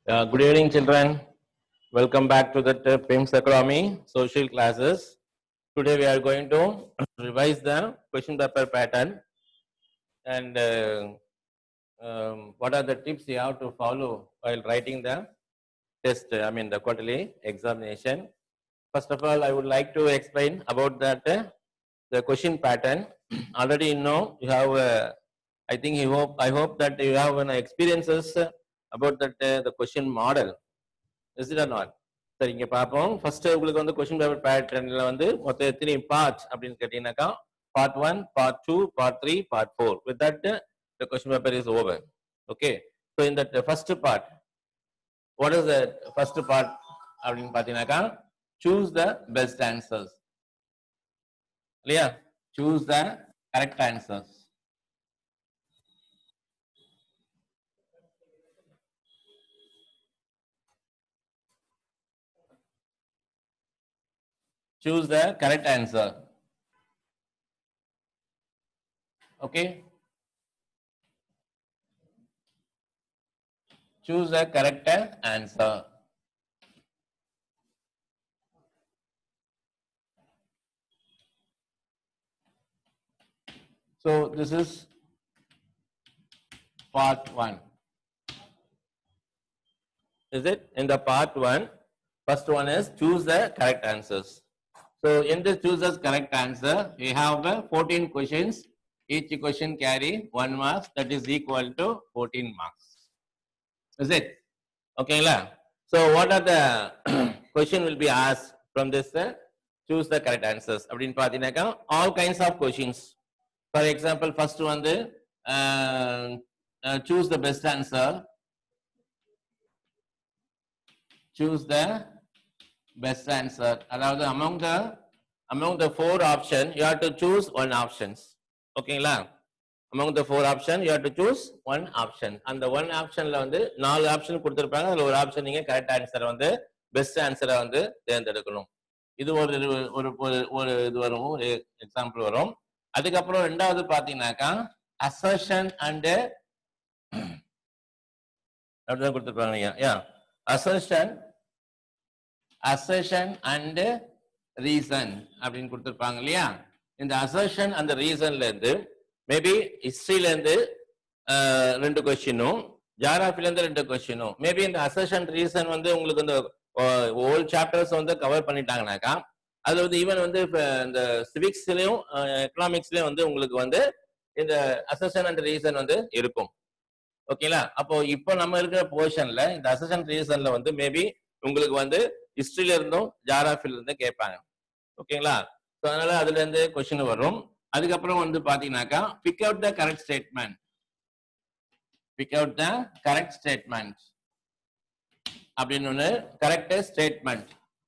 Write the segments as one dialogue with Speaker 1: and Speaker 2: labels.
Speaker 1: Uh, good evening, children. Welcome back to the uh, PIMS Economy social classes. Today we are going to revise the question paper pattern and uh, um, what are the tips you have to follow while writing the test, I mean the quarterly examination. First of all, I would like to explain about that uh, the question pattern. Already you know you have, uh, I think you hope, I hope that you have an experiences uh, about that uh, the question model. Is it or not? சரி இங்க பார்ப்போம் first உங்களுக்கு வந்து question paper பேட்டர்ன்ல வந்து மொத்தம் எத்தனை part அப்படின்னு கேட்டீங்கன்னாக்கா part one part two part three part four with that the question paper is over okay so இந்த first part what is the first part அப்படின்னு பார்த்தீங்கன்னாக்கா சூஸ் த பெஸ்ட் ஆன்சர்ஸ் இல்லையா choose the correct answers choose the correct answer. Okay. Choose the correct answer. So this is part one. Is it? In the part one, first one is choose the correct answers. So in the choose the correct answer, we have uh, 14 questions. Each question carry one marks that is equal to 14 marks. Is it? Okay, la? So what are the question will be asked from this? Uh, choose the correct answers. அப்படின்னு பார்த்தீங்கன்னாக்கா all kinds of questions. For example, first வந்து uh, uh, choose the best answer. Choose the best answer. அதாவது among the among the four option, you have to choose one options. ஓகேங்களா among the four option, you have to choose one option. அந்த one optionல வந்து நாலு option கொடுத்திருப்பாங்க அதுல ஒரு option நீங்க correct ஆன்சரை வந்து பெஸ்ட் ஆன்சரை வந்து தேர்ந்தெடுக்கணும் இது ஒரு ஒரு ஒரு- ஒரு இது வரும் ஒரு எக்ஸாம்பிள் வரும் அதுக்கப்புறம் ரெண்டாவது பாத்தீங்கன்னாக்கா அசர்ஷன் அண்ட் அப்படிதான் கொடுத்திருப்பாங்க ஐயா யா அசர்ஷன் அசர்ஷன் அண்ட் ரீசன் அப்படின்னு கொடுத்திருப்பாங்க இல்லையா இந்த அசர்ஷன் அந்த ரீசன்ல இருந்து மேபி ஹிஸ்டரியில இருந்து அஹ், ரெண்டு கொஸ்டினும் ஜாகிரபில இருந்து ரெண்டு கொஸ்டினும் மேபி இந்த அசர்ஷன் ரீசன் வந்து உங்களுக்கு இந்த ஓல்ட் சாப்டர்ஸ் வந்து கவர் பண்ணிட்டாங்கனாக்கா அதுல வந்து ஈவன் வந்து இப்ப இந்த சிவிக்ஸ்லயும் எக்கனாமிக்ஸ்லயும் வந்து உங்களுக்கு வந்து இந்த அசர்ஷன் அண்ட் ரீசன் வந்து இருக்கும் ஓகேங்களா அப்போ இப்போ நம்ம இருக்கிற போர்ஷன்ல இந்த அசர்ஷன் ரீசன்ல வந்து மேபி உங்களுக்கு வந்து ஹிஸ்டரியில இருந்தும் ஜாகிரபில இருந்தும் கேட்பாங்க ஓகேங்களா ஸோ அதனால அதுல இருந்து கொஸ்டின் வரும் அதுக்கப்புறம் வந்து பாத்தீங்கன்னாக்கா pick out the correct statement pick out the correct statement அப்படின்னு ஒன்று correct statement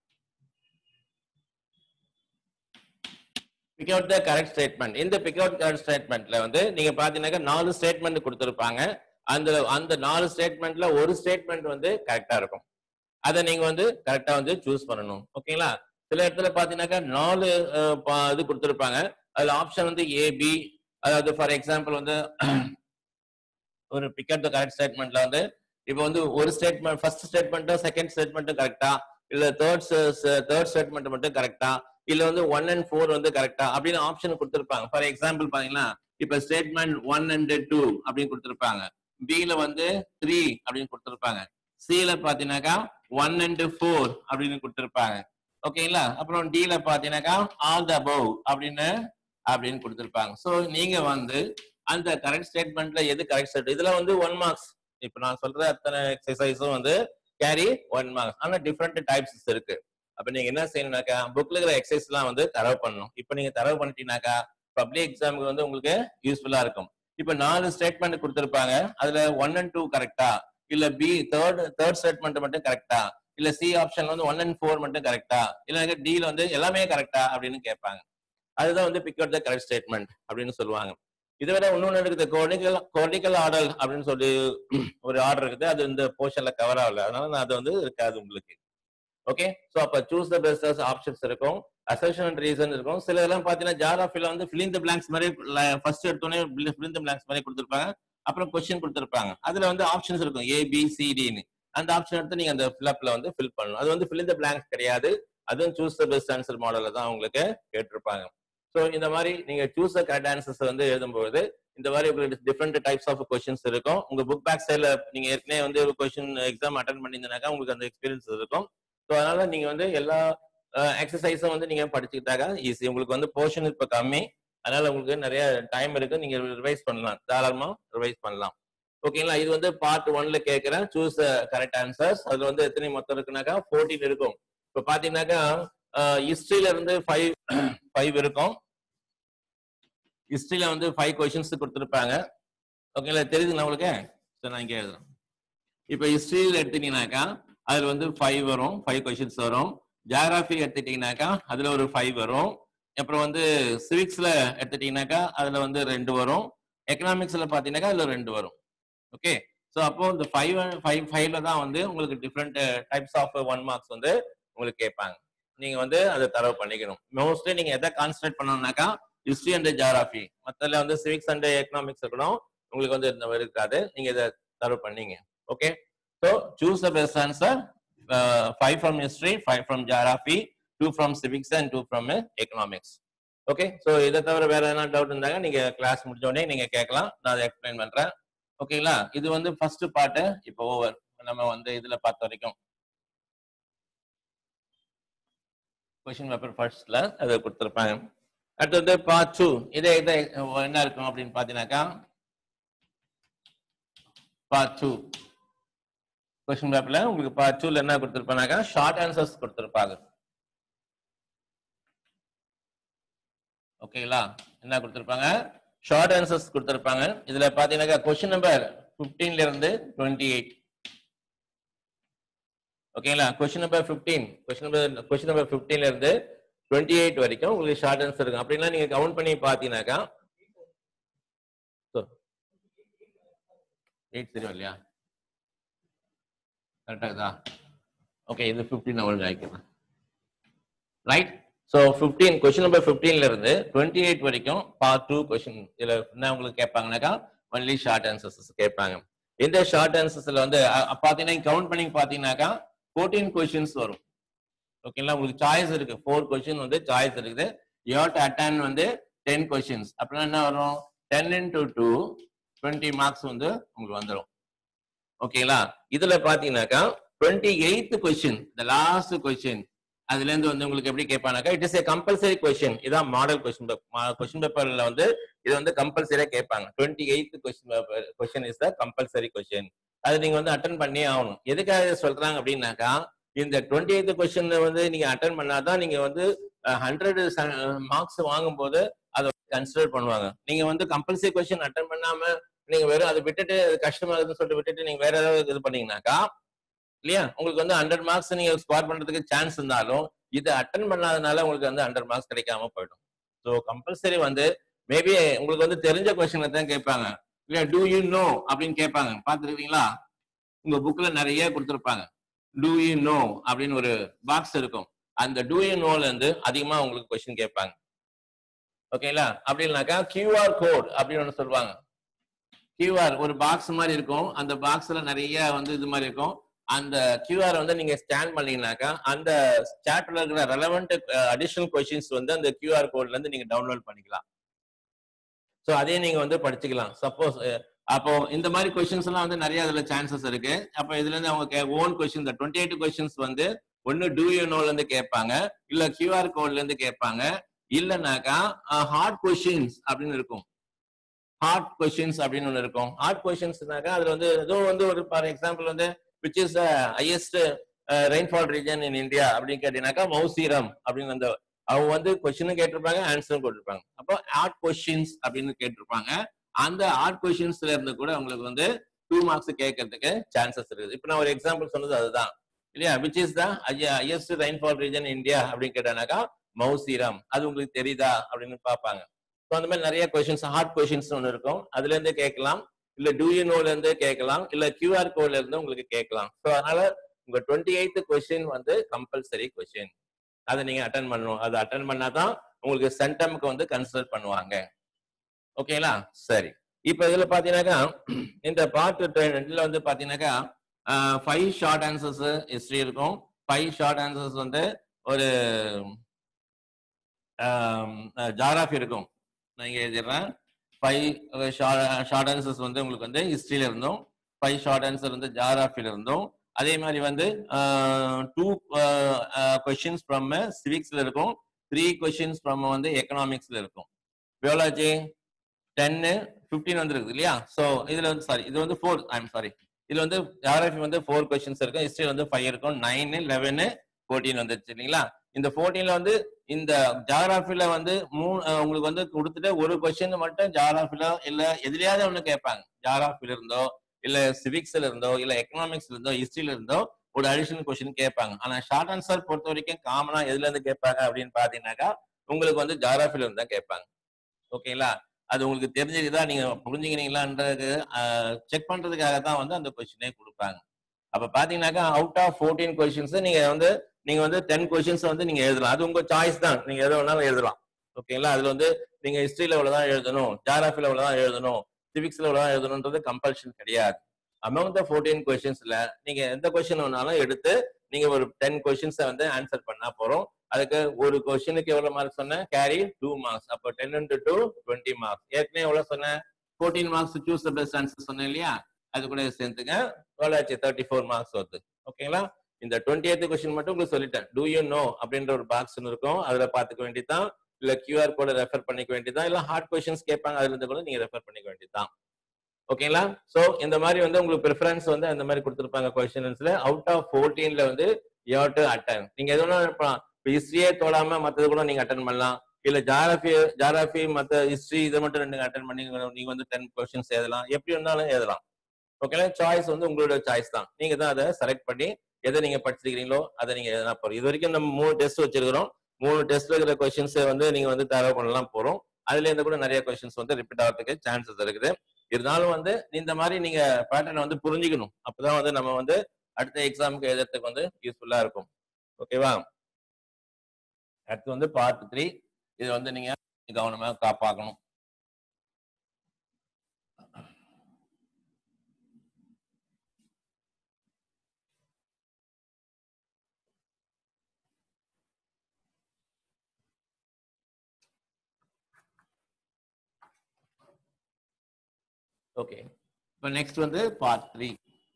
Speaker 1: pick out the correct statement இந்த பிக் அவுட் கரெக்ட் ஸ்டேட்மெண்ட்ல வந்து நீங்க பாத்தீங்கன்னாக்கா நாலு ஸ்டேட்மெண்ட் கொடுத்துருப்பாங்க அந்த அந்த நாலு ஸ்டேட்மெண்ட்ல ஒரு ஸ்டேட்மெண்ட் வந்து கரெக்டா இருக்கும் அதை நீங்க வந்து கரெக்டா வந்து சூஸ் பண்ணணும் ஓகேங்களா சில இடத்துல பாத்தீங்கன்னாக்கா நாலு அஹ், பா- இது கொடுத்துருப்பாங்க அதுல ஆப்ஷன் வந்து ஏ பி அதாவது ஃபார் எக்ஸாம்பிள் வந்து ஒரு பிக்கட் த கரெக்ட் ஸ்டேட்மெண்ட்ல வந்து இப்போ வந்து ஒரு ஸ்டேட்மெண்ட் ஃபர்ஸ்ட் ஸ்டேட்மெண்ட்டும் செகண்ட் ஸ்டேட்மெண்ட்டும் கரெக்டா இல்ல தேர்ட் தேர்ட் ஸ்டேட்மெண்ட் மட்டும் கரெக்டா இல்ல வந்து ஒன் அண்ட் ஃபோர் வந்து கரெக்டா அப்படின்னு ஆப்ஷன் கொடுத்துருப்பாங்க ஃபார் எக்ஸாம்பிள் பாத்தீங்கன்னா இப்ப ஸ்டேட்மெண்ட் ஒன் அண்ட் டூ அப்படின்னு கொடுத்துருப்பாங்க பில வந்து த்ரீ அப்படின்னு கொடுத்துருப்பாங்க சில பாத்தீங்கன்னாக்கா ஒன் அண்ட் ஃபோர் அப்படின்னு கொடுத்துருப்பாங்க ஓகேங்களா அப்புறம் டில பாத்தீங்கன்னாக்கா ஆல் த அபவ் அப்படின்னு அப்படின்னு கொடுத்துருப்பாங்க ஸோ நீங்க வந்து அந்த கரெக்ட் ஸ்டேட்மெண்ட்ல எது கரெக்ட் ஸ்டேட் இதுல வந்து ஒன் மார்க்ஸ் இப்ப நான் சொல்ற அத்தனை எக்ஸசைஸும் வந்து கேரி ஒன் மார்க்ஸ் ஆனா டிஃப்ரெண்ட் டைப்ஸ் இருக்கு அப்ப நீங்க என்ன செய்யணும்னாக்கா புக்ல இருக்கிற எக்ஸசைஸ் எல்லாம் வந்து தரவு பண்ணணும் இப்ப நீங்க தரவு பண்ணிட்டீங்கன்னாக்கா பப்ளிக் எக்ஸாமுக்கு வந்து உங்களுக்கு யூஸ்ஃபுல்லா இருக்கும் இப்ப நாலு ஸ்டேட்மெண்ட் கொடுத்திருப்பாங்க அதுல ஒன் அண்ட் டூ கரெக்டா இல்ல பி தேர்ட் தேர்ட் ஸ்டேட்மெண்ட் மட்டும் கரெக்டா இல்ல சி ஆப்ஷன்ல வந்து ஒன் அண்ட் ஃபோர் மட்டும் கரெக்டா இல்ல டில வந்து எல்லாமே கரெக்டா அப்படின்னு கேட்பாங்க அதுதான் வந்து pick out the correct statement அப்படின்னு சொல்லுவாங்க இதை விட இன்னொன்னு இருக்குது கோனிக்கல் கோனிக்கல் ஆர்டர் அப்படின்னு சொல்லி ஒரு ஆர்டர் இருக்குது அது இந்த போர்ஷன்ல கவர் ஆகல அதனால நான் அது வந்து இருக்காது உங்களுக்கு ஓகே சோ அப்ப சூஸ் த பெஸ்ட் ஆப்ஷன்ஸ் இருக்கும் அசர்ஷன் அண்ட் ரீசன் இருக்கும் சில இதெல்லாம் பாத்தீங்கன்னா ஜாகிரபில வந்து ஃபிலிங் த பிளாங்க்ஸ் மாதிரி ஃபர்ஸ்ட் எடுத்தோடனே ஃபிலிங் த பிளாங்க்ஸ் மாதிரி கொடுத்துருப்பாங்க அப்புறம் கொஸ்டின் கொடுத்துருப்பாங்க அதுல வந்து ஆப்ஷன்ஸ் இருக்கும் ஏ பி சி டின்னு அந்த ஆப்ஷன் எடுத்து நீங்க அந்த ஃபில்அப்ல வந்து ஃபில் பண்ணணும் அது வந்து ஃபில் இந்த பிளாங்க்ஸ் கிடையாது அதுவும் சூஸ் த பெஸ்ட் ஆன்சர் மாடல்ல தான் உங்களுக்கு கேட்டிருப்பாங்க ஸோ இந்த மாதிரி நீங்க சூஸ் த கரெக்ட் ஆன்சர்ஸ் வந்து எழுதும்போது இந்த மாதிரி உங்களுக்கு டிஃப்ரெண்ட் டைப்ஸ் ஆஃப் கொஸ்டின்ஸ் இருக்கும் உங்க புக் பேக் சைட்ல நீங்க ஏற்கனவே வந்து கொஸ்டின் எக்ஸாம் அட்டன் பண்ணியிருந்தாக்கா உங்களுக்கு அந்த எக்ஸ்பீரியன்ஸ் இருக்கும் ஸோ அதனால நீங்க வந்து எல்லா எக்ஸசைஸும் வந்து நீங்க படிச்சுக்கிட்டாக்க ஈஸி உங்களுக்கு வந்து போர்ஷன் இப்ப கம்மி அதனால உங்களுக்கு நிறைய டைம் இருக்கு நீங்க ரிவைஸ் பண்ணலாம் தாராளமா ரிவைஸ் பண்ணலாம் ஓகேங்களா இது வந்து பார்ட் ஒன்ல கேட்கிறேன் சூஸ் கரெக்ட் ஆன்சர்ஸ் அதுல வந்து எத்தனை மொத்தம் இருக்குனாக்கா ஃபோர்டீன் இருக்கும் இப்ப பாத்தீங்கன்னாக்கா ஹிஸ்டரியில இருந்து ஃபைவ் ஃபைவ் இருக்கும் ஹிஸ்டரியில வந்து ஃபைவ் கொஸ்டின்ஸ் கொடுத்துருப்பாங்க ஓகேங்களா தெரியுதுங்களா உங்களுக்கு சரி நான் இங்கே எழுதுறேன் இப்போ ஹிஸ்டரியில் எடுத்துட்டீங்கன்னாக்கா அதுல வந்து ஃபைவ் வரும் ஃபைவ் கொஸ்டின்ஸ் வரும் ஜியாகிராஃபி எடுத்துட்டீங்கன்னாக்கா அதுல ஒரு ஃபைவ் வரும் அப்புறம் வந்து சிவிக்ஸ்ல எடுத்துட்டீங்கன்னாக்கா அதுல வந்து ரெண்டு வரும் எக்கனாமிக்ஸ்ல பாத்தீங்கன்னாக்கா அதுல ரெண்டு வரும் ஓகே ஸோ அப்போ இந்த ஃபைவ் ஃபைவ் ஃபைவ்ல தான் வந்து உங்களுக்கு different types of one marks வந்து உங்களுக்கு கேட்பாங்க நீங்க வந்து அதை தரவு பண்ணிக்கணும் மோஸ்ட்லி நீங்க எதை கான்சன்ட்ரேட் பண்ணணும்னாக்கா ஹிஸ்டரி அண்ட் ஜியாகிராஃபி மற்றதுல வந்து சிவிக்ஸ் அண்ட் எக்கனாமிக்ஸ் இருக்கணும் உங்களுக்கு வந்து இந்த மாதிரி இருக்காது நீங்க இதை தரவு பண்ணீங்க okay so choose the best answer five from history five from geography two from civics and two from economics okay so இதை தவிர வேற எதனா டவுட் இருந்தாங்க நீங்க கிளாஸ் முடிஞ்ச உடனே நீங்க கேட்கலாம் நான் அதை எக்ஸ்பிளைன் பண்றேன் ஓகேங்களா இது வந்து ஃபர்ஸ்ட் பார்ட்டு இப்போ ஓவர் நம்ம வந்து இதுல பார்த்த வரைக்கும் கொஸ்டின் பேப்பர் ஃபர்ஸ்ட்ல அதை கொடுத்துருப்பாங்க அடுத்தது பார்ட் டூ இதே இதை என்ன இருக்கும் அப்படின்னு பாத்தீங்கன்னாக்கா பார்ட் டூ கொஸ்டின் பேப்பர்ல உங்களுக்கு பார்ட் டூல என்ன கொடுத்துருப்பாங்கனாக்கா ஷார்ட் ஆன்சர்ஸ் கொடுத்துருப்பாங்க ஓகேங்களா என்ன கொடுத்துருப்பாங்க ஷார்ட் ஆன்சர்ஸ் கொடுத்துருப்பாங்க இதுல பாத்தீங்கன்னாக்கா கொஸ்டின் நம்பர் பிப்டீன்ல இருந்து டுவெண்ட்டி எயிட் ஓகேங்களா question number fifteen question number question number பிப்டீன்ல இருந்து டுவெண்ட்டி எயிட் வரைக்கும் உங்களுக்கு ஷார்ட் ஆன்சர் இருக்கும் அப்படின்னா நீங்க கவுண்ட் பண்ணி பாத்தீங்கன்னாக்கா எயிட் தெரியும் இல்லையா கரெக்டா இருக்குதா ஓகே இது பிப்டீன் அவள் ஆக்கிக்கலாம் right so fifteen question number ஃபிஃப்டீன்ல இருந்து டுவெண்ட்டி எயிட் வரைக்கும் பார்ட் டூ கொஸ்டின் இதுல என்ன உங்களுக்கு கேட்பாங்கனாக்கா ஒன்லி ஷார்ட் ஆன்சர்ஸ் கேட்பாங்க இந்த ஷார்ட் ஆன்சர்ஸ்ல வந்து அ- அ- பாத்தீங்கன்னா கவுண்ட் பண்ணி பாத்தீங்கன்னாக்கா ஃபோர்டீன் கொஸ்டின்ஸ் வரும் ஓகேங்களா உங்களுக்கு சாய்ஸ் இருக்கு ஃபோர் கொஸ்டின் வந்து சாய்ஸ் இருக்குது யூ டு அட்டன் வந்து டென் கொஸ்டின்ஸ் அப்படின்னா என்ன வரும் ten into two twenty marks வந்து உங்களுக்கு வந்துடும் ஓகேங்களா இதுல பாத்தீங்கன்னாக்கா twenty eight question the last question அதுல இருந்து வந்து உங்களுக்கு எப்படி கேட்பானாக்கா it is a compulsory question இதான் மாடல் கொஸ்டின் கொஸ்டின் பேப்பர்ல வந்து இது வந்து கம்பல்சரியா கேட்பாங்க twenty eight question paper question is the compulsory question அது நீங்க வந்து அட்டன் பண்ணியே ஆகணும் எதுக்காக இதை சொல்றாங்க அப்படின்னாக்கா இந்த டுவெண்ட்டி எய்த் கொஸ்டின் வந்து நீங்க அட்டன் பண்ணாதான் நீங்க வந்து ஹண்ட்ரட் மார்க்ஸ் வாங்கும்போது அதை கன்சிடர் பண்ணுவாங்க நீங்க வந்து கம்பல்சரி கொஸ்டின் அட்டன் பண்ணாம நீங்க வெறும் அதை விட்டுட்டு அது கஷ்டமா இருக்குன்னு சொல்லிட்டு விட்டுட்டு நீங்க வேற ஏதாவது இது பண்ணீங்கன்னாக்கா இல்லையா உங்களுக்கு வந்து ஹண்ட்ரட் மார்க்ஸ் நீங்க ஸ்கோர் பண்றதுக்கு சான்ஸ் இருந்தாலும் இது அட்டன் பண்ணாதனால உங்களுக்கு வந்து ஹண்ட்ரட் மார்க்ஸ் கிடைக்காம போயிடும் ஸோ கம்பல்சரி வந்து மேபி உங்களுக்கு வந்து தெரிஞ்ச கொஸ்டினை தான் கேட்பாங்க இல்லையா டூ யூ நோ அப்படின்னு கேட்பாங்க பார்த்துருக்கீங்களா உங்க புக்ல நிறைய கொடுத்துருப்பாங்க டூ யூ நோ அப்படின்னு ஒரு பாக்ஸ் இருக்கும் அந்த டூ யூ நோல இருந்து அதிகமா உங்களுக்கு கொஸ்டின் கேட்பாங்க ஓகேங்களா அப்படின்னாக்கா கியூஆர் கோட் அப்படின்னு ஒன்று சொல்லுவாங்க கியூஆர் ஒரு பாக்ஸ் மாதிரி இருக்கும் அந்த பாக்ஸ்ல நிறைய வந்து இது மாதிரி இருக்கும் அந்த கியூஆர் வந்து நீங்க ஸ்கேன் பண்ணீங்கன்னாக்கா அந்த சாப்டர்ல இருக்கிற ரெலவெண்ட் அடிஷனல் கொஸ்டின்ஸ் வந்து அந்த கியூஆர் கோட்ல இருந்து நீங்க டவுன்லோட் பண்ணிக்கலாம் ஸோ அதையும் நீங்க வந்து படிச்சுக்கலாம் சப்போஸ் அப்போ இந்த மாதிரி கொஸ்டின்ஸ் எல்லாம் வந்து நிறைய அதுல சான்சஸ் இருக்கு அப்போ இதுல இருந்து அவங்க own question twenty eight questions வந்து ஒன்னு டூ யூ நோல இருந்து கேட்பாங்க இல்ல கியூஆர் கோட்ல இருந்து கேட்பாங்க இல்லைனாக்கா ஹார்ட் கொஸ்டின்ஸ் அப்படின்னு இருக்கும் ஹார்ட் கொஸ்டின்ஸ் அப்படின்னு ஒன்று இருக்கும் ஹார்ட் கொஸ்டின்ஸ்னாக்கா அதுல வந்து ஏதோ வந்து ஒரு ஃபார் எக்ஸாம்பிள் வந்து which is highest rainfall region in India அப்படின்னு கேட்டீங்கன்னாக்கா மௌசீரம் அப்படின்னு அந்த அவங்க வந்து கொஸ்டினும் கேட்டிருப்பாங்க ஆன்சரும் போட்டிருப்பாங்க அப்போ ஹார்ட் கொஸ்டின்ஸ் அப்படின்னு கேட்டிருப்பாங்க அந்த ஹார்ட் கொஸ்டின்ஸ்ல இருந்து கூட உங்களுக்கு வந்து டூ மார்க்ஸ் கேட்கறதுக்கு சான்சஸ் இருக்குது இப்போ நான் ஒரு எக்ஸாம்பிள் சொன்னது அதுதான் இல்லையா which is the highest rainfall region India அப்படின்னு கேட்டானாக்கா மௌசீரம் அது உங்களுக்கு தெரியுதா அப்படின்னு பார்ப்பாங்க ஸோ அந்த மாதிரி நிறைய கொஸ்டின்ஸ் ஹார்ட் கொஸ்டின்ஸ் ஒன்று இருக்கும் அதுல இருந்து கேட்கலாம் இல்ல டூயூனோல இருந்து கேட்கலாம் இல்ல கியூஆர் கோட்ல இருந்து உங்களுக்கு கேட்கலாம் ஸோ அதனால உங்க டுவெண்ட்டி எய்த் கொஸ்டின் வந்து கம்பல்சரி கொஸ்டின் அதை நீங்க அட்டன் பண்ணணும் அதை அட்டன் பண்ணாதான் உங்களுக்கு சென்டம்க்கு வந்து கன்சிடர் பண்ணுவாங்க ஓகேங்களா சரி இப்ப இதுல பாத்தீங்கன்னாக்கா இந்த பார்ட் ரெண்டுல வந்து பாத்தீங்கன்னாக்கா ஃபைவ் ஷார்ட் ஆன்சர்ஸ் ஹிஸ்டரி இருக்கும் ஃபைவ் ஷார்ட் ஆன்சர்ஸ் வந்து ஒரு ஜாகிராஃபி இருக்கும் நான் இங்கே எழுதிடுறேன் ஃபைவ் ஷார்ட் ஆன்சர்ஸ் வந்து உங்களுக்கு வந்து ஹிஸ்டரியில இருந்தும் ஃபைவ் ஷார்ட் ஆன்சர் வந்து ஜாகிராஃபில இருந்தும் அதே மாதிரி வந்து டூ கொஷின்ஸ் ஃப்ரம் சிவிக்ஸ்ல இருக்கும் த்ரீ கொஷின்ஸ் ஃப்ரம் வந்து எக்கனாமிக்ஸ்ல இருக்கும் பியாலஜி டென்னு ஃபிஃப்டீன் வந்துருக்கு இல்லையா ஸோ இதுல வந்து சாரி இது வந்து ஃபோர் ஐம் சாரி இதுல வந்து ஜியாகிரபி வந்து ஃபோர் கொஸ்டின்ஸ் இருக்கும் ஹிஸ்டரி வந்து ஃபைவ் இருக்கும் நைனு லெவனு ஃபோர்டீன் வந்துருச்சு இல்லைங்களா இந்த ஃபோர்டீன்ல வந்து இந்த ஜியாகிரபில வந்து மூணு அஹ், உங்களுக்கு வந்து கொடுத்துட்டு ஒரு கொஸ்டின் மட்டும் ஜியாகிரபில இல்ல எதுலயாவது ஒண்ணு கேட்பாங்க ஜியாகிரபில இருந்தோ இல்ல சிவிக்ஸ்ல இருந்தோ இல்ல எக்கனாமிக்ஸ்ல இருந்தோ ஹிஸ்டரியில இருந்தோ ஒரு அடிஷனல் கொஸ்டின் கேட்பாங்க ஆனா ஷார்ட் ஆன்சர் பொறுத்த வரைக்கும் காமனா எதுல இருந்து கேட்பாங்க அப்படின்னு பாத்தீங்கன்னாக்கா உங்களுக்கு வந்து ஜியாகிரபில இருந்து தான் கேட்பாங்க ஓகேங்களா அது உங்களுக்கு தெரிஞ்சதுதா நீங்க புரிஞ்சுக்கிறீங்களான்றது செக் பண்றதுக்காக தான் வந்து அந்த கொஸ்டினே கொடுப்பாங்க அப்ப பாத்தீங்கன்னாக்கா அவுட் ஆஃப் ஃபோர்டீன் கொஸ்டின்ஸ் நீங்க வந்து நீங்க வந்து டென் கொஸ்டின்ஸ் வந்து நீங்க எழுதலாம் அது உங்க சாய்ஸ் தான் நீங்க எது வேணாலும் எழுதலாம் ஓகேங்களா அதுல வந்து நீங்க ஹிஸ்டரி லெவலில் தான் எழுதணும் ஜியாகிரபி லெவலில் தான் எழுதணும் சிவிக்ஸ் லெவலில் தான் எழுதணுன்றது கம்பல்ஷன் கிடையாது அமௌங் த ஃபோர்டீன் கொஸ்டின்ஸ்ல நீங்க எந்த கொஸ்டின் வேணாலும் எடுத்து நீங்க ஒரு டென் கொஸ்டின்ஸை வந்து ஆன்சர் பண்ணா போறோம் அதுக்கு ஒரு கொஸ்டினுக்கு எவ்வளவு மார்க் சொன்னேன் கேரி டூ மார்க்ஸ் அப்போ ten into two twenty marks ஏற்கனவே எவ்வளவு சொன்னேன் fourteen marks choose the best answer சொன்னேன் இல்லையா அது கூட சேர்த்துங்க எவ்வளவு ஆச்சு தேர்ட்டி ஃபோர் மார்க்ஸ் வருது ஓகேங்களா இந்த டுவெண்ட்டி எய்த் கொஸ்டின் மட்டும் உங்களுக்கு சொல்லிட்டேன் டூ யூ நோ அப்படின்ற ஒரு பாக்ஸ் இருக்கும் அதுல பாத்துக்க வேண்டியதுதான் இல்ல கியூஆர் கோட ரெஃபர் பண்ணிக்க வேண்டியதுதான் இல்ல ஹார்ட் கொஸ்டின்ஸ் கேட்பாங்க அதுல இருந்து கூட நீங்க ரெஃபர் பண்ணிக்க வேண்டியதுதான் ஓகேங்களா சோ இந்த மாதிரி வந்து உங்களுக்கு ப்ரிஃபரன்ஸ் வந்து அந்த மாதிரி கொடுத்துருப்பாங்க கொஸ்டின்ஸ்ல அவுட் ஆஃப் ஃபோர்டீன்ல வந்து யூ டு அட்டன் நீங்க எதுனா ஹிஸ்டரியே தொடாம மத்தது கூட நீங்க அட்டன் பண்ணலாம் இல்ல ஜாகிரபி ஜாகிரபி மத்த ஹிஸ்டரி இதை மட்டும் ரெண்டு அட்டன் பண்ணி நீங்க வந்து டென் கொஸ்டின்ஸ் எழுதலாம் எப்படி இருந்தாலும் எழுதலாம் ஓகேங்களா சாய்ஸ் வந்து உங்களோட சாய்ஸ் தான் நீங்க தான் அதை செலக்ட் பண்ணி எதை நீங்க படிச்சிருக்கீங்களோ அதை நீங்க எதனா போறோம் இது வரைக்கும் நம்ம மூணு டெஸ்ட் வச்சிருக்கிறோம் மூணு டெஸ்ட்ல இருக்கிற கொஸ்டின்ஸ் வந்து நீங்க வந்து தரவு பண்ணலாம் போறோம் அதுல இருந்து கூட நிறைய கொஸ்டின்ஸ் வந்து ரிப்பீட் ஆகிறதுக்கு சான்சஸ் இருக்குது இருந்தாலும் வந்து இந்த மாதிரி நீங்க பேட்டர்ன் வந்து புரிஞ்சுக்கணும் அப்பதான் வந்து நம்ம வந்து அடுத்த எக்ஸாமுக்கு எழுதுறதுக்கு வந்து யூஸ்ஃபுல்லா இருக்கும் ஓகேவா அடுத்து வந்து பார்ட் த்ரீ இது வந்து நீங்க கவனமா காப்பாக்கணும் ஓகே இப்போ நெக்ஸ்ட் வந்து part three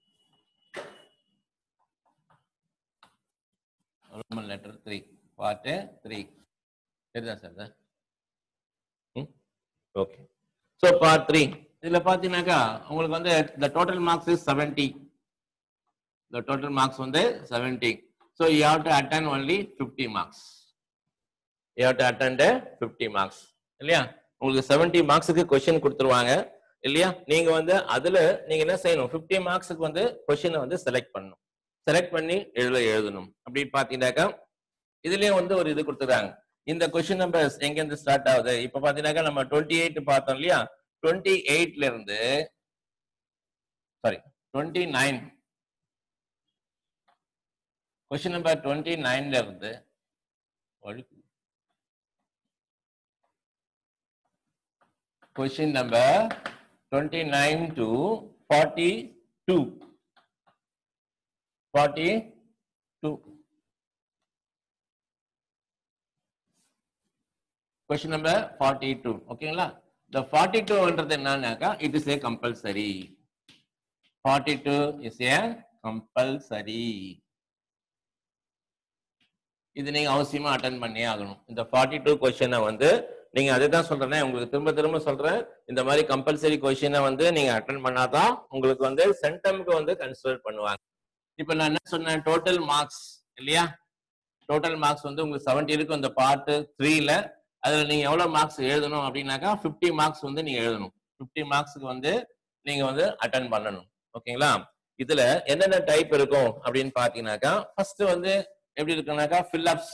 Speaker 1: roman letter three part three சரிதான் sir sir hmm okay so part three இதில் பார்த்தீங்கன்னாக்கா உங்களுக்கு வந்து the total marks is seventy the total marks வந்து seventy so you have to attend only fifty marks you have to attend fifty marks இல்லையா உங்களுக்கு seventy மார்க்ஸுக்கு question கொடுத்துருவாங்க இல்லையா நீங்க வந்து அதுல நீங்க என்ன செய்யணும் 50 மார்க்ஸுக்கு வந்து கொஸ்டினை வந்து செலக்ட் பண்ணணும் செலக்ட் பண்ணி எழுத எழுதணும் அப்படின்னு பாத்தீங்கன்னாக்கா இதுலயும் வந்து ஒரு இது கொடுத்துருக்காங்க இந்த கொஸ்டின் நம்பர்ஸ் எங்க இருந்து ஸ்டார்ட் ஆகுது இப்ப பாத்தீங்கன்னாக்கா நம்ம டுவெண்ட்டி எயிட் பார்த்தோம் இல்லையா டுவெண்ட்டி எயிட்ல இருந்து sorry twenty nine question number twenty நைன்ல இருந்து question number 29 to 42 42 question number 42 ஓகேங்களா the 42 ன்றது என்னன்னாக்கா it is a compulsory 42 is a compulsory இது நீங்க அவசியமா அட்டன் பண்ணியே ஆகணும் இந்த 42 கொஸ்டினை வந்து நீங்க அதுதான் சொல்றேன் உங்களுக்கு திரும்ப திரும்ப சொல்றேன் இந்த மாதிரி கம்பல்சரி கொஸ்டினை வந்து நீங்க அட்டன் பண்ணாதான் உங்களுக்கு வந்து சென்டம்க்கு வந்து கன்சிடர் பண்ணுவாங்க இப்ப நான் என்ன சொன்னேன் டோட்டல் மார்க்ஸ் இல்லையா டோட்டல் மார்க்ஸ் வந்து உங்களுக்கு செவன்டி இருக்கும் இந்த பார்ட் த்ரீல அதுல நீங்க எவ்வளவு மார்க்ஸ் எழுதணும் அப்படின்னாக்கா 50 மார்க்ஸ் வந்து நீங்க எழுதணும் 50 மார்க்ஸ்க்கு வந்து நீங்க வந்து அட்டன் பண்ணணும் ஓகேங்களா இதுல என்னென்ன டைப் இருக்கும் அப்படின்னு பாத்தீங்கன்னாக்கா ஃபர்ஸ்ட் வந்து எப்படி இருக்குன்னாக்கா ஃபில்லப்ஸ்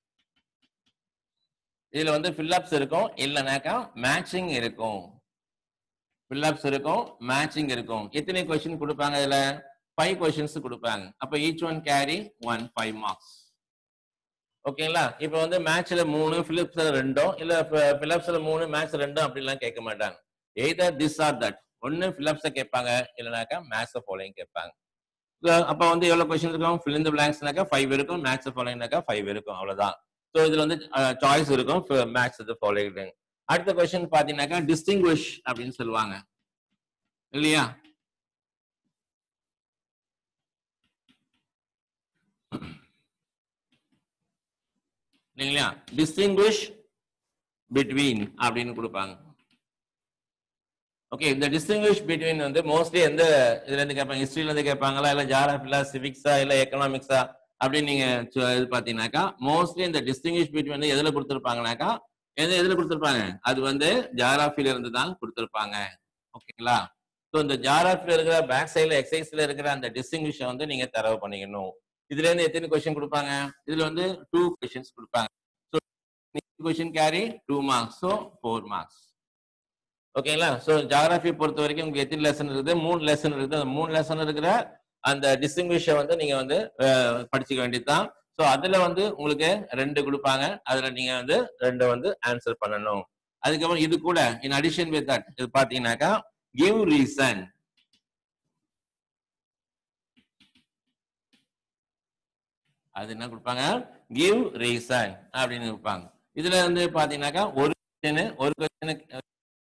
Speaker 1: இதுல வந்து ஃபில்லப்ஸ் இருக்கும் இல்லைனாக்கா மேட்சிங் இருக்கும் ஃபில்லப்ஸ் இருக்கும் மேட்சிங் இருக்கும் எத்தனை கொஸ்டின் கொடுப்பாங்க இதுல ஃபைவ் கொஸ்டின்ஸ் கொடுப்பாங்க அப்ப each one carry one five marks ஓகேங்களா இப்போ வந்து மேட்ச்ல மூணு பிலிப்ஸ்ல ரெண்டும் இல்ல பிலிப்ஸ்ல மூணு மேட்ச் ரெண்டும் அப்படிலாம் கேட்க மாட்டாங்க எய்தர் திஸ் ஆர் தட் ஒன்னு பிலிப்ஸ கேட்பாங்க இல்லைனாக்கா மேட்ச போலையும் கேட்பாங்க அப்ப வந்து எவ்வளவு கொஸ்டின் இருக்கும் fill in the blanksனாக்கா ஃபைவ் இருக்கும் மேக்ஸ் ஃபாலோயிங்னாக்கா ஃபைவ் இருக்கும் அவ்வளவுதான் ஸோ இதுல வந்து சாய்ஸ் இருக்கும் மேக்ஸ் இது ஃபாலோயிங் அடுத்த கொஸ்டின் பாத்தீங்கன்னாக்கா டிஸ்டிங்விஷ் அப்படின்னு சொல்லுவாங்க இல்லையா இல்லைங்களா டிஸ்டிங்விஷ் பிட்வீன் அப்படின்னு கொடுப்பாங்க ஓகே இந்த டிஸ்டிங்விஷ் பிட்வீன் வந்து மோஸ்ட்லி எந்த இதுல இருந்து கேட்பாங்க ஹிஸ்டரியில இருந்து கேட்பாங்களா இல்ல ஜாகிரபிலா சிவிக்ஸா இல்ல எக்கனாமிக்ஸா அப்படின்னு நீங்க சு- இது பாத்தீங்கன்னாக்கா மோஸ்ட்லி இந்த டிஸ்டிங்விஷ் பிட்வீன் வந்து எதுல கொடுத்துருப்பாங்கனாக்கா எது எதுல கொடுத்துருப்பாங்க அது வந்து ஜாகிரபில இருந்து தான் கொடுத்துருப்பாங்க ஓகேங்களா ஸோ இந்த ஜாகிரபில இருக்கிற பேக் சைடுல எக்ஸசைஸ்ல இருக்கிற அந்த டிஸ்டிங்விஷ வந்து நீங்க தரவு பண்ணிக்கணும் இதுல இருந்து எத்தனை கொஸ்டின் கொடுப்பாங்க இதுல வந்து டூ கொஸ்டின்ஸ் கொடுப்பாங்க so question carry two marks so four marks ஓகேங்களா ஸோ ஜாகிரபி பொறுத்த வரைக்கும் உங்களுக்கு எத்தனை லெசன் இருக்குது மூணு லெசன் இருக்குது அந்த மூணு லெசன் இருக்கிற அந்த டிஸ்டிங்விஷ வந்து நீங்க வந்து அஹ், படிச்சுக்க வேண்டியதுதான் ஸோ அதுல வந்து உங்களுக்கு ரெண்டு கொடுப்பாங்க அதுல நீங்க வந்து ரெண்டு வந்து ஆன்சர் பண்ணணும் அதுக்கப்புறம் இது கூட இன் அடிஷன் வித் தட் இது பாத்தீங்கன்னாக்கா கிவ் ரீசன் அது என்ன கொடுப்பாங்க கிவ் ரீசன் அப்படின்னு கொடுப்பாங்க இதுல வந்து பாத்தீங்கன்னாக்கா ஒரு கொஸ்டின் ஒரு கொஸ்டினுக்கு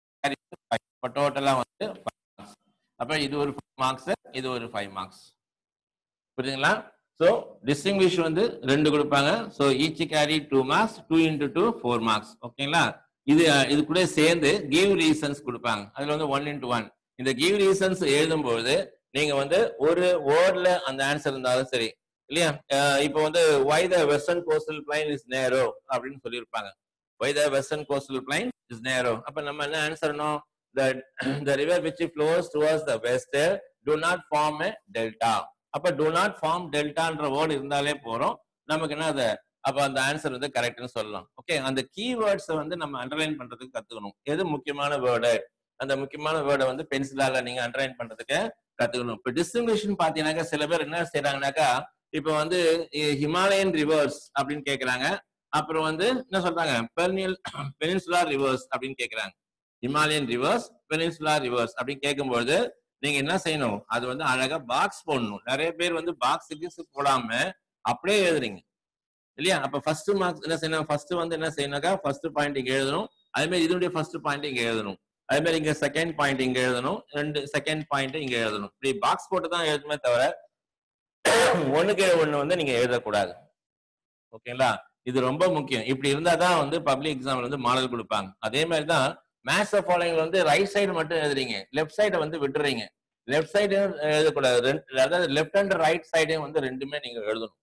Speaker 1: டோட்டலா வந்து five marks. அப்ப இது ஒரு மார்க்ஸ் இது ஒரு ஃபைவ் மார்க்ஸ் புரியுதுங்களா சோ டிஸ்டிங்விஷ் வந்து ரெண்டு கொடுப்பாங்க so each carry two marks two into two four marks ஓகேங்களா இது அஹ், இது கூட சேர்ந்து கிவ் ரீசன்ஸ் கொடுப்பாங்க அதுல வந்து ஒன் இன்டூ ஒன் இந்த கிவ் ரீசன்ஸ் எழுதும்போது நீங்க வந்து ஒரு வேர்ட்ல அந்த ஆன்சர் இருந்தாலும் சரி இல்லையா அஹ், இப்போ வந்து why the western coastal plain is narrow அப்படின்னு சொல்லியிருப்பாங்க why the western coastal plain is narrow அப்ப நம்ம என்ன ஆன்சர்னோம் the the river which flows towards the west do not form a delta அப்ப do not form deltaன்ற வேர்டு இருந்தாலே போறோம் நமக்கு என்ன அது அப்ப அந்த ஆன்சர் வந்து கரெக்ட்னு சொல்லலாம் ஓகே அந்த கீவேர்ட்ஸ் வந்து நம்ம அண்டர்லைன் பண்றதுக்கு கத்துக்கணும் எது முக்கியமான வேர்டு அந்த முக்கியமான வேர்டை வந்து பென்சிலால நீங்க அண்டர்லைன் பண்றதுக்கு கத்துக்கணும் இப்ப டிஸ்டிங்விஷன் பாத்தீங்கன்னாக்கா சில பேர் என்ன செய்யறாங்கனாக்கா இப்ப வந்து ஹிமாலயன் ரிவர்ஸ் அப்படின்னு கேக்குறாங்க அப்புறம் வந்து என்ன சொல்றாங்க பெர்னியல் பெனின்சுலா ரிவர்ஸ் அப்படின்னு கேக்குறாங்க ஹிமாலயன் ரிவர்ஸ் பெனின்சுலா ரிவர்ஸ் அப்படின்னு கேட்கும்போது நீங்க என்ன செய்யணும் அது வந்து அழகா பாக்ஸ் போடணும் நிறைய பேர் வந்து பாக்ஸ் போடாம அப்படியே எழுதுறீங்க இல்லையா அப்ப ஃபர்ஸ்ட் மார்க்ஸ் என்ன செய்யணும் ஃபர்ஸ்ட் வந்து என்ன செய்யணும்னாக்கா ஃபர்ஸ்ட் பாயிண்ட் இங்க எழுதணும் அதே மாதிரி இதனுடைய ஃபர்ஸ்ட் பாயிண்ட் இங்க எழுதணும் அதே மாதிரி இங்க செகண்ட் பாயிண்ட் இங்க எழுதணும் ரெண்டு செகண்ட் பாயிண்ட் இங்க எழுதணும் இப்படி பாக்ஸ் போட்டு தான் எழுதுமே தவிர ஒண்ணுக்கு ஒண்ணு வந்து நீங்க எழுதக்கூடாது ஓகேங்களா இது ரொம்ப முக்கியம் இப்படி இருந்தா தான் வந்து பப்ளிக் எக்ஸாம்ல வந்து மாடல் கொடுப்பாங்க அதே மாதிரி தான் மேத்ஸ் ஃபாலோயிங் வந்து ரைட் சைடு மட்டும் எழுதுறீங்க லெஃப்ட் சைடை வந்து விட்டுறீங்க லெஃப்ட் சைடு எழுதக்கூடாது ரெண்டு அதாவது லெஃப்ட் அண்ட் ரைட் சைடையும் வந்து ரெண்டுமே நீங்க எழுதணும்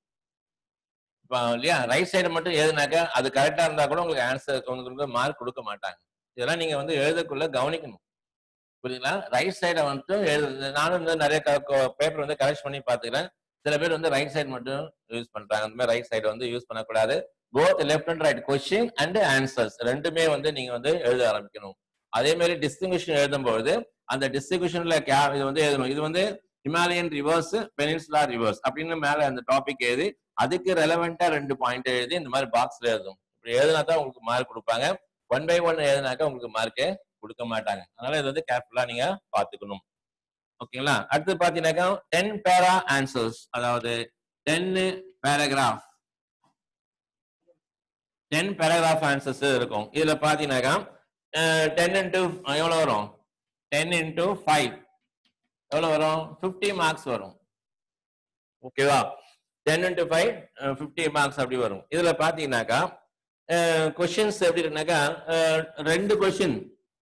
Speaker 1: இப்போ இல்லையா ரைட் சைடு மட்டும் எழுதுனாக்க அது கரெக்டா இருந்தா கூட உங்களுக்கு ஆன்சர் உங்களுக்கு மார்க் கொடுக்க மாட்டாங்க இதெல்லாம் நீங்க வந்து எழுதக்குள்ள கவனிக்கணும் புரியுதுங்களா ரைட் சைடை வந்துட்டு எழுது நானும் வந்து நிறைய பேப்பர் வந்து கரெக்ட் பண்ணி பாத்துக்கிறேன் சில பேர் வந்து ரைட் சைடு மட்டும் யூஸ் பண்றாங்க அந்த மாதிரி ரைட் சைடு வந்து யூஸ் பண்ணக்கூடாது both left and right question and answers ரெண்டுமே வந்து நீங்க வந்து எழுத ஆரம்பிக்கணும் அதே மாதிரி டிஸ்டிங்விஷன் எழுதும்போது அந்த டிஸ்ட்ரிபியூஷன்ல இது வந்து எழுதணும் இது வந்து ஹிமாலயன் ரிவர்ஸ் பெனின்சுலா ரிவர்ஸ் அப்படின்னு மேல அந்த டாபிக் எழுதி அதுக்கு ரெலவெண்டா ரெண்டு பாயிண்ட் எழுதி இந்த மாதிரி பாக்ஸ்ல எழுதும் இப்படி எழுதினா தான் உங்களுக்கு மார்க் கொடுப்பாங்க ஒன் பை ஒன் எழுதினாக்கா உங்களுக்கு மார்க்கே கொடுக்க மாட்டாங்க அதனால இது வந்து கேர்ஃபுல்லா நீங்க பாத்துக்கணும் ஓகேங்களா அடுத்து பாத்தீங்கன்னாக்கா டென் பேரா ஆன்சர்ஸ் அதாவது ten paragraph ten paragraph answers இருக்கும் இதுல பாத்தீங்கன்னாக்கா டென் இன்டூ எவ்வளவு வரும் டென் இன்டூ ஃபைவ் எவ்வளவு வரும் ஃபிஃப்டி மார்க்ஸ் வரும் ஓகேவா ten into five fifty marks அப்படி வரும் இதுல பாத்தீங்கன்னாக்கா கொஸ்டின்ஸ் எப்படி இருக்குனாக்கா ரெண்டு கொஸ்டின்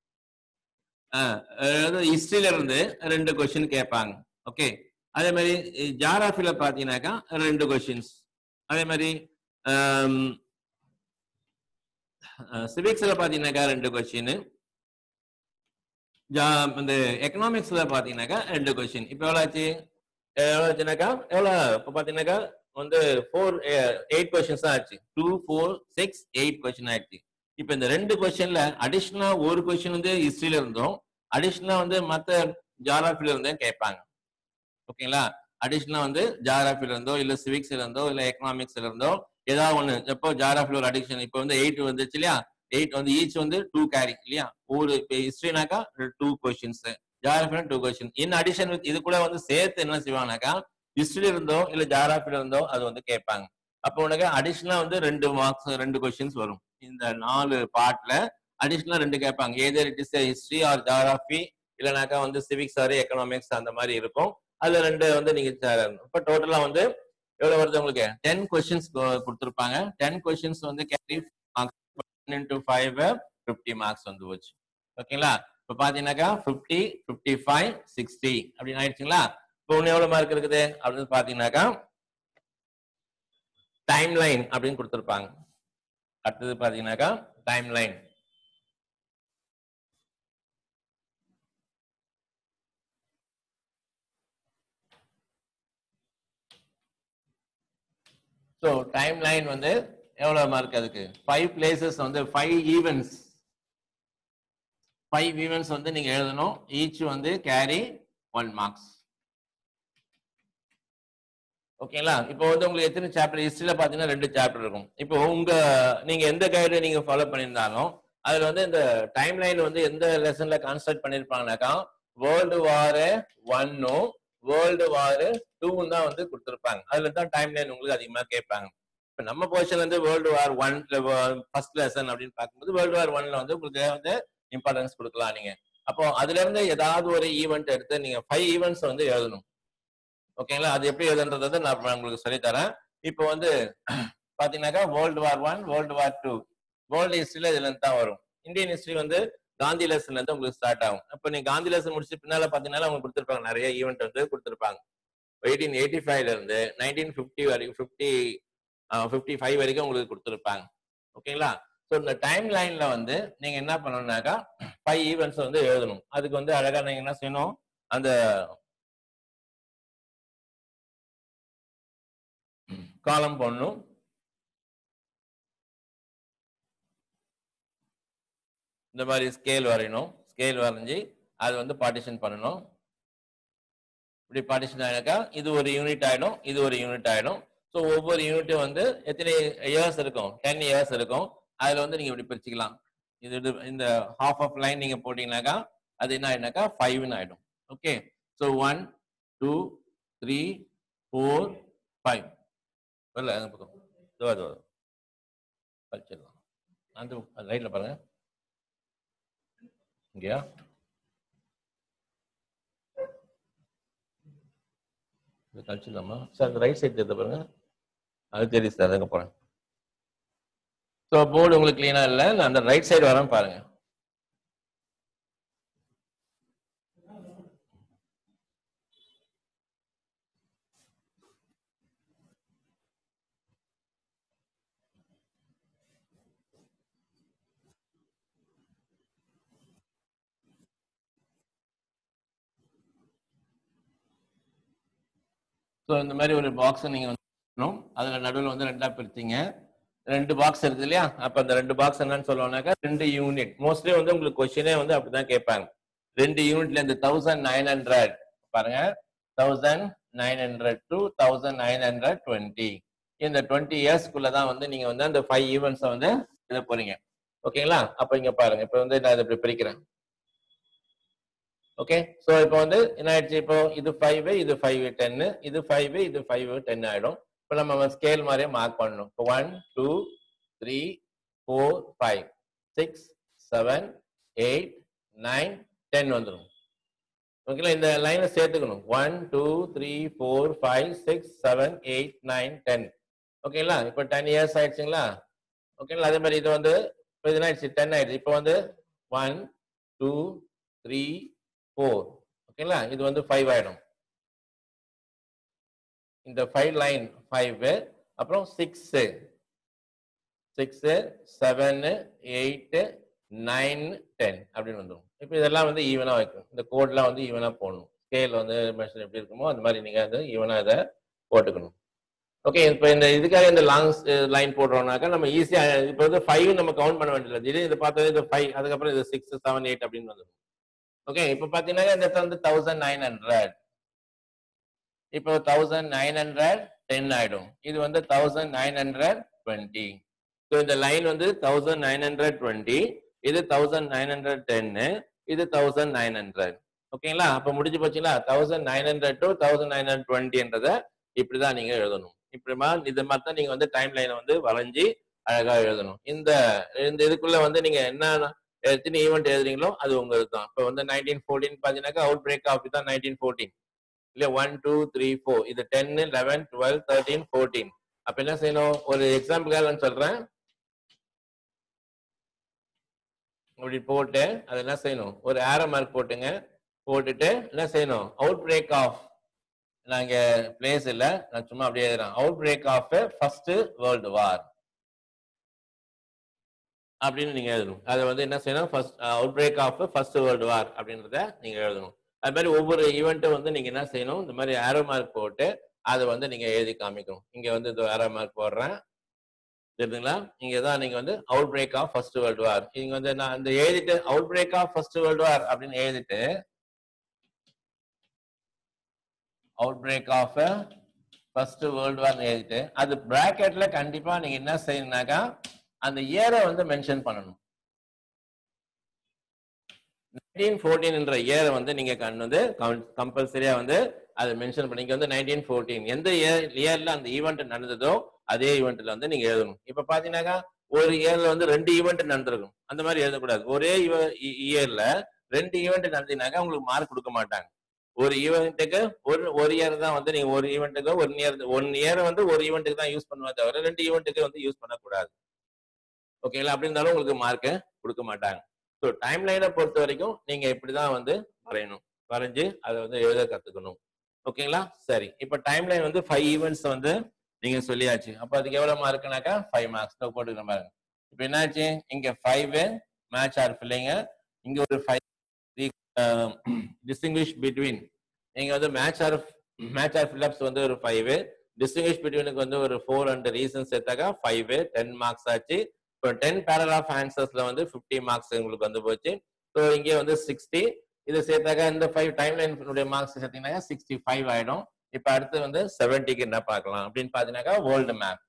Speaker 1: அதாவது ஹிஸ்டரியில இருந்து ரெண்டு கொஸ்டின் கேட்பாங்க ஓகே அதே மாதிரி ஜாகிரபில பாத்தீங்கன்னாக்கா ரெண்டு கொஸ்டின்ஸ் அதே மாதிரி சிவிக்ஸ்ல பாத்தீங்கன்னாக்கா ரெண்டு கொஸ்டின் இந்த எக்கனாமிக்ஸ்ல பாத்தீங்கன்னாக்கா ரெண்டு கொஸ்டின் இப்போ எவ்வளவு ஆச்சு எவ்வளவு ஆச்சுனாக்கா எவ்வளவு இப்போ பாத்தீங்கன்னாக்கா வந்து ஃபோர் எயிட் கொஸ்டின்ஸ் தான் ஆச்சு two four six eight question ஆயிடுச்சு இப்போ இந்த ரெண்டு கொஸ்டின்ல அடிஷ்னலா ஒரு கொஸ்டின் வந்து ஹிஸ்டரியில இருந்தும் அடிஷ்னலா வந்து மத்த ஜாகிரபில இருந்தும் கேட்பாங்க ஓகேங்களா அடிஷ்னலா வந்து ஜாகிரபில இருந்தோ இல்ல சிவிக்ஸ்ல இருந்தோ இல்ல எக்கனாமிக்ஸ்ல இருந்தோ ஏதாவது ஒண்ணு எப்போ ஜாகிரபில ஒரு அடிஷன் இப்போ வந்து எயிட் வந்துச்சு இல்லையா எயிட் வந்து ஈச் வந்து டூ கேரி இல்லையா ஒரு இப்போ ஹிஸ்டரினாக்கா டூ கொஸ்டின்ஸ் ஜாகிரபினா two question in addition with இது கூட வந்து சேர்த்து என்ன செய்வாங்கனாக்கா ஹிஸ்டரியில இருந்தோ இல்ல ஜாகிரபில இருந்தோ அது வந்து கேட்பாங்க அப்போ உனக்கு அடிஷனலா வந்து ரெண்டு மார்க்ஸ் ரெண்டு கொஸ்டின்ஸ் வரும் இந்த நாலு பார்ட்ல அடிஷனலா ரெண்டு கேட்பாங்க either it is history or geography இல்லைனாக்கா வந்து சிவிக்ஸ் ஆர் எக்கனாமிக்ஸ் அந்த மாதிரி இருக்கும் அதுல ரெண்டு வந்து நீங்க இப்போ டோட்டலா வந்து எவ்வளவு வருது உங்களுக்கு டென் கொஸ்டின்ஸ் கொடுத்துருப்பாங்க டென் கொஸ்டின்ஸ் வந்து carry into five fifty marks வந்து போச்சு ஓகேங்களா இப்போ பாத்தீங்கன்னாக்கா ஃபிஃப்டி ஃபிஃப்டி ஃபைவ் சிக்ஸ்டி அப்படின்னு ஆயிடுச்சுங்களா இப்போ இன்னும் எவ்வளவு மார்க் இருக்குது அப்படின்னு பாத்தீங்கன்னாக்கா டைம் லைன் அப்படின்னு கொடுத்துருப்பாங்க அடுத்தது பாத்தீங்கன்னாக்கா time line so time line வந்து எவ்வளவு மார்க் அதுக்கு ஃபைவ் பிளேசஸ் வந்து ஃபைவ் ஈவெண்ட்ஸ் ஃபைவ் ஈவெண்ட்ஸ் வந்து நீங்க எழுதணும் ஈச் வந்து கேரி ஒன் மார்க்ஸ் ஓகேங்களா இப்போ வந்து உங்களுக்கு எத்தனை சாப்டர் ஹிஸ்டரியில பாத்தீங்கன்னா ரெண்டு சாப்டர் இருக்கும் இப்போ உங்க நீங்க எந்த கைடு நீங்க ஃபாலோ பண்ணியிருந்தாலும் அதுல வந்து இந்த டைம் லைன் வந்து எந்த லெசன்ல கான்சென்ட்ரேட் பண்ணிருப்பாங்கனாக்கா வேர்ல்டு வார் ஒன்னும் வேர்ல்டு வார் டூவும் தான் வந்து கொடுத்துருப்பாங்க அதுல தான் டைம் லைன் உங்களுக்கு அதிகமா கேட்பாங்க இப்போ நம்ம போர்ஷன் வந்து world war one first lesson அப்படின்னு பார்க்கும்போது வேர்ல்டு வார் ஒன்ல வந்து உங்களுக்கு வந்து இம்பார்ட்டன்ஸ் கொடுக்கலாம் நீங்க அப்போ அதுல இருந்து ஏதாவது ஒரு ஈவெண்ட் எடுத்து நீங்க ஃபைவ் ஈவெண்ட்ஸ் வந்து எழுதணும் ஓகேங்களா அது எப்படி எழுதுன்றது நான் உங்களுக்கு சொல்லித்தரேன் இப்போ வந்து பாத்தீங்கன்னாக்கா world war one world war two world ஹிஸ்டரியில இதுல இருந்து தான் வரும் இந்தியன் ஹிஸ்டரி வந்து காந்தி லெசன்ல இருந்து உங்களுக்கு ஸ்டார்ட் ஆகும் அப்போ நீங்க காந்தி லெசன் முடிச்சு பின்னால பாத்தீங்கன்னா அவங்க கொடுத்துருப்பாங்க நிறைய ஈவெண்ட் வந்து கொடுத்துருப்பாங்க எயிட்டீன் எயிட்டி ஃபைவ்ல இருந்து நைன்டீன் ஃபிஃப்டி வரைக்கும் ஃபிஃப்டி ஃபிஃப்டி ஃபைவ் வரைக்கும் உங்களுக்கு கொடுத்துருப்பாங்க ஓகேங்களா ஸோ இந்த டைம் லைன்ல வந்து நீங்க என்ன பண்ணணும்னாக்கா ஃபைவ் ஈவெண்ட்ஸ் வந்து எழுதணும் அதுக்கு வந்து அழகா நீங்க என்ன செய்யணும் அந்த காலம் போடணும் இந்த மாதிரி ஸ்கேல் வரையணும் ஸ்கேல் வரைஞ்சி அது வந்து பார்ட்டிஷன் பண்ணணும் இப்படி பார்ட்டிஷன் ஆயினாக்கா இது ஒரு யூனிட் ஆயிடும் இது ஒரு யூனிட் ஆயிடும் ஸோ ஒவ்வொரு யூனிட்டும் வந்து எத்தனை இயர்ஸ் இருக்கும் டென் இயர்ஸ் இருக்கும் அதுல வந்து நீங்க இப்படி பிரிச்சுக்கலாம் இது இது- இந்த ஹாஃப் ஆஃப் லைன் நீங்க போட்டீங்கன்னாக்கா அது என்ன ஆயிடுனாக்கா ஃபைவ்னு ஆயிடும் okay so one two three four five வரல அந்த பக்கம் இதோ அது படிச்சிடலாம் அந்த ரைட்ல பாருங்க இங்கயா இது கழிச்சிடலாமா சார் அந்த ரைட் சைடு தெரியுது பாருங்க அது தெரியுது சார் அதுக்கு போறேன் ஸோ போர்டு உங்களுக்கு கிளீனா இல்லை நான் அந்த ரைட் சைடு வரேன் பாருங்க ஸோ இந்த மாதிரி ஒரு பாக்ஸ் நீங்க வந்து இருக்கணும். அதுல நடுவில் வந்து ரெண்டா பிரிச்சீங்க ரெண்டு பாக்ஸ் இருக்குது இல்லையா அப்ப அந்த ரெண்டு பாக்ஸ் என்னன்னு சொல்லுவாங்கன்னாக்கா ரெண்டு யூனிட் மோஸ்ட்லி வந்து உங்களுக்கு கொஸ்டினே வந்து அப்படிதான் கேட்பாங்க ரெண்டு யூனிட்ல இந்த தௌசண்ட் நைன் ஹண்ட்ரட் பாருங்க thousand nine hundred to thousand nine hundred twenty இந்த டுவெண்ட்டி இயர்ஸ்க்குள்ள தான் வந்து நீங்க வந்து அந்த ஃபைவ் ஈவெண்ட்ஸை வந்து எழுத போறீங்க ஓகேங்களா அப்ப இங்க பாருங்க இப்ப வந்து நான் இதை இப்படி பிரிக்கிறேன் ஓகே சோ இப்போ வந்து என்ன ஆயிடுச்சு இப்போ இது ஃபைவ் இது ஃபைவ் டென்னு இது ஃபைவ் இது ஃபைவ் டென் ஆயிடும் இப்போ நம்ம ஸ்கேல் மாதிரியே மார்க் பண்ணணும் இப்போ one two three four five six seven eight nine ten வந்துடும் ஓகேங்களா இந்த லைனை சேர்த்துக்கணும் one two three four five six seven eight nine ten ஓகேங்களா இப்போ டென் இயர்ஸ் ஆயிடுச்சுங்களா ஓகேங்களா அதே மாதிரி இது வந்து இப்போ இது ஆயிடுச்சு டென் ஆயிடுச்சு இப்போ வந்து ஒன் டூ த்ரீ ஃபோர் ஓகேங்களா இது வந்து ஃபைவ் ஆயிடும் இந்த ஃபைவ் லைன் ஃபைவ் அப்புறம் six six seven eight nine ten அப்படின்னு வந்துடும் இப்போ இதெல்லாம் வந்து ஈவனா வைக்கும் இந்த கோட்லாம் வந்து ஈவனா போடணும் ஸ்கேல் வந்து மெஷர் எப்படி இருக்குமோ அந்த மாதிரி நீங்க வந்து ஈவனா இதை போட்டுக்கணும் ஓகே இப்போ இந்த இதுக்காக இந்த லாங் லைன் போடுறோம்னாக்கா நம்ம ஈஸியா இப்போ வந்து ஃபைவ் நம்ம கவுண்ட் பண்ண வேண்டியதில்லை திடீர்னு இது பார்த்தது இது ஃபைவ் அதுக்கப்புறம் இது சிக்ஸ் செவன் எயிட் அப்படின்னு வந்துடும் ஓகே இப்போ பார்த்தீங்கன்னா இந்த இடத்துல வந்து தௌசண்ட் நைன் ஹண்ட்ரட் இப்போ தௌசண்ட் நைன் ஹண்ட்ரட் டென் ஆயிடும் இது வந்து thousand nine hundred twenty so இந்த லைன் வந்து தௌசண்ட் நைன் ஹண்ட்ரட் டுவெண்ட்டி இது தௌசண்ட் நைன் ஹண்ட்ரட் டென்னு இது தௌசண்ட் நைன் ஹண்ட்ரட் ஓகேங்களா அப்ப முடிஞ்சு போச்சுங்களா thousand nine hundred to thousand nine hundred டுவெண்ட்டின்றத இப்படிதான் நீங்க எழுதணும் இப்படி மாதிரி இது மாதிரி தான் நீங்க வந்து டைம் லைனை வந்து வளைஞ்சி அழகா எழுதணும் இந்த இந்த இதுக்குள்ள வந்து நீங்க என்ன எத்தனை ஈவெண்ட் எழுதுறீங்களோ அது உங்களுக்கு தான் இப்போ வந்து நைன்டீன் ஃபோர்டீன் பார்த்தீங்கன்னாக்கா அவுட் பிரேக் ஆஃப் தான் நைன்டீன் ஃபோர்டீன் இல்ல ஒன் டூ த்ரீ ஃபோர் இது ten eleven twelve thirteen fourteen அப்ப என்ன செய்யணும் ஒரு எக்ஸாம்பிளுக்காக நான் சொல்றேன் இப்படி போட்டு அது என்ன செய்யணும் ஒரு ஏரோ மார்க் போட்டுங்க போட்டுட்டு என்ன செய்யணும் அவுட் பிரேக் ஆஃப் நாங்க பிளேஸ் இல்ல நான் சும்மா அப்படியே எழுதுறேன் outbreak of first world war அப்படின்னு நீங்க எழுதணும் அதை வந்து என்ன செய்யணும் first outbreak of first world war அப்படின்றத நீங்க எழுதணும் அது மாதிரி ஒவ்வொரு ஈவெண்ட்டும் வந்து நீங்க என்ன செய்யணும் இந்த மாதிரி ஏரோ மார்க் போட்டு அதை வந்து நீங்க எழுதி காமிக்கணும் இங்க வந்து இந்த ஏரோ மார்க் போடுறேன் தெரியுதுங்களா இங்க தான் நீங்க வந்து outbreak of first world war நீங்க வந்து நான் இந்த எழுதிட்டு outbreak of first world war அப்படின்னு எழுதிட்டு outbreak of first world war எழுதிட்டு அது பிராக்கெட்ல கண்டிப்பா நீங்க என்ன செய்யணும்னாக்கா அந்த இயரை வந்து மென்ஷன் பண்ணணும் நைன்டீன் ஃபோர்டீன்ன்ற இயரை வந்து நீங்க கண் வந்து கம்பல்சரியா வந்து அதை மென்ஷன் பண்ணி இங்க வந்து நைன்டீன் ஃபோர்டீன் எந்த இயர் இயர்ல அந்த ஈவெண்ட் நடந்ததோ அதே ஈவெண்ட்ல வந்து நீங்க எழுதணும் இப்ப பாத்தீங்கன்னாக்கா ஒரு இயர்ல வந்து ரெண்டு ஈவெண்ட் நடந்திருக்கும் அந்த மாதிரி எழுதக்கூடாது ஒரே இயர்ல ரெண்டு ஈவெண்ட் நடந்தீங்கன்னாக்கா உங்களுக்கு மார்க் கொடுக்க மாட்டாங்க ஒரு ஈவெண்ட்டுக்கு ஒரு ஒரு இயர் தான் வந்து நீங்க ஒரு ஈவெண்ட்டுக்கு ஒன் இயர் ஒன் இயர் வந்து ஒரு ஈவெண்ட்டுக்கு தான் யூஸ் பண்ணுவா தவிர ரெண்டு ஈவெண்ட்டுக்கு வந்து யூஸ் பண்ணக்கூடாது ஓகேங்களா அப்படி இருந்தாலும் உங்களுக்கு மார்க்கு கொடுக்க மாட்டாங்க ஸோ டைம் லைனை பொறுத்த வரைக்கும் நீங்க இப்படிதான் வந்து வரையணும் வரைஞ்சு அதை வந்து எழுத கத்துக்கணும் ஓகேங்களா சரி இப்போ டைம் லைன் வந்து ஃபைவ் ஈவெண்ட்ஸ் வந்து நீங்க சொல்லியாச்சு அப்போ அதுக்கு எவ்வளவு மார்க்குனாக்கா ஃபைவ் மார்க்ஸ் போட்டுக்கிற பாருங்க இப்போ என்னாச்சு இங்க ஃபைவ் மேட்ச் ஆர் ஃபில்லிங்க இங்க ஒரு ஃபைவ் டிஸ்டிங்விஷ் பிட்வீன் நீங்க வந்து match or match or fill ups வந்து ஒரு ஃபைவ் டிஸ்டிங்விஷ் பிட்வீனுக்கு வந்து ஒரு ஃபோர் அண்ட் ரீசன்ஸ் எடுத்தாக்கா ஃபைவ் டென் மார்க்ஸ் ஆச்சு இப்போ டென் பேரகிராஃப் ஆன்சர்ஸ்ல வந்து ஃபிஃப்டி மார்க்ஸ் உங்களுக்கு வந்து போச்சு ஸோ இங்கே வந்து சிக்ஸ்டி இது சேர்த்தாக்கா இந்த ஃபைவ் டைம் லைனுடைய மார்க்ஸ் சேர்த்தீங்கன்னாக்கா சிக்ஸ்டி ஃபைவ் ஆயிடும் இப்போ அடுத்து வந்து செவன்டிக்கு என்ன பார்க்கலாம் அப்படின்னு பார்த்தீங்கன்னாக்கா வேர்ல்டு மேப்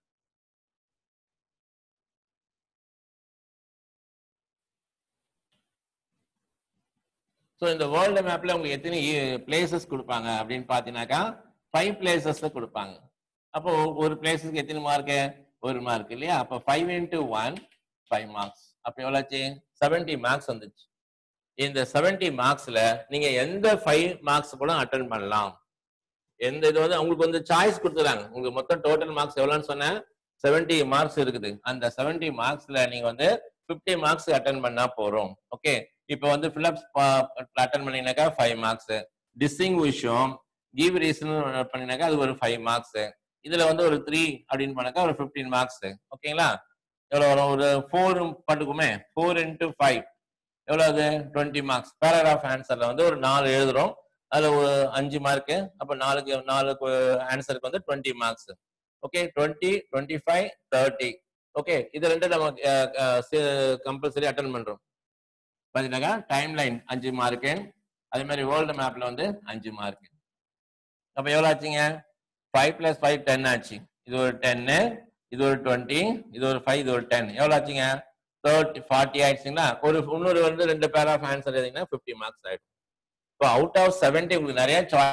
Speaker 1: ஸோ இந்த வேர்ல்டு மேப்ல உங்களுக்கு எத்தனை பிளேசஸ் கொடுப்பாங்க அப்படின்னு பார்த்தீங்கன்னாக்கா ஃபைவ் பிளேசஸ்ல கொடுப்பாங்க அப்போ ஒரு பிளேஸஸ்க்கு எத்தனை மார்க்கு ஒரு மார்க் இல்லையா அப்போ five into one five marks அப்போ எவ்வளோச்சு செவன்டி மார்க்ஸ் வந்துச்சு இந்த செவன்டி மார்க்ஸ்ல நீங்க எந்த ஃபைவ் மார்க்ஸ் கூட அட்டன் பண்ணலாம் எந்த இது வந்து உங்களுக்கு வந்து சாய்ஸ் கொடுத்துறாங்க உங்களுக்கு மொத்தம் டோட்டல் மார்க்ஸ் எவ்வளோன்னு சொன்னேன் செவன்டி மார்க்ஸ் இருக்குது அந்த செவன்டி மார்க்ஸ்ல நீங்க வந்து ஃபிஃப்டி மார்க்ஸ் அட்டன் பண்ணா போறோம் ஓகே இப்போ வந்து ஃபில்லப்ஸ் அட்டன் பண்ணீங்கன்னாக்கா ஃபைவ் மார்க்ஸ் டிஸ்டிங்விஷும் கிவ் ரீசன் பண்ணினாக்கா அது ஒரு ஃபைவ் மார்க்ஸ் இதுல வந்து ஒரு த்ரீ அப்படின்னு பண்ணாக்கா ஒரு ஃபிஃப்டீன் மார்க்ஸ் ஓகேங்களா எவ்வளோ வரும் ஒரு ஃபோர் பண்ணுக்குமே ஃபோர் இன்ட்டு ஃபைவ் எவ்வளோ அது டுவெண்ட்டி மார்க்ஸ் பேராகிராஃப் ஆன்சர்ல வந்து ஒரு நாலு எழுதுறோம் அதுல ஒரு அஞ்சு மார்க்கு அப்போ நாலுக்கு நாலு ஆன்சருக்கு வந்து twenty marks okay twenty twenty five thirty okay இது ரெண்டு நம்ம கம்பல்சரி அட்டன் பண்றோம் பார்த்தீங்கன்னாக்கா டைம் லைன் அஞ்சு மார்க்கு அதே மாதிரி வேர்ல்டு மேப்ல வந்து அஞ்சு மார்க் அப்போ எவ்வளோ ஆச்சுங்க ஃபைவ் பிளஸ் ஃபைவ் டென் ஆச்சு இது ஒரு டென்னு இது ஒரு டுவெண்ட்டி இது ஒரு ஃபைவ் இது ஒரு டென் எவ்வளோ ஆச்சுங்க தேர்ட்டி ஃபார்ட்டி ஆயிடுச்சுங்களா ஒரு இன்னொரு வந்து ரெண்டு பேர் ஆஃப் ஆன்சர் எழுதிங்கன்னா ஃபிஃப்டி மார்க்ஸ் ஆயிடும் இப்போ அவுட் ஆஃப் செவன்டி உங்களுக்கு நிறைய சாய்ஸ்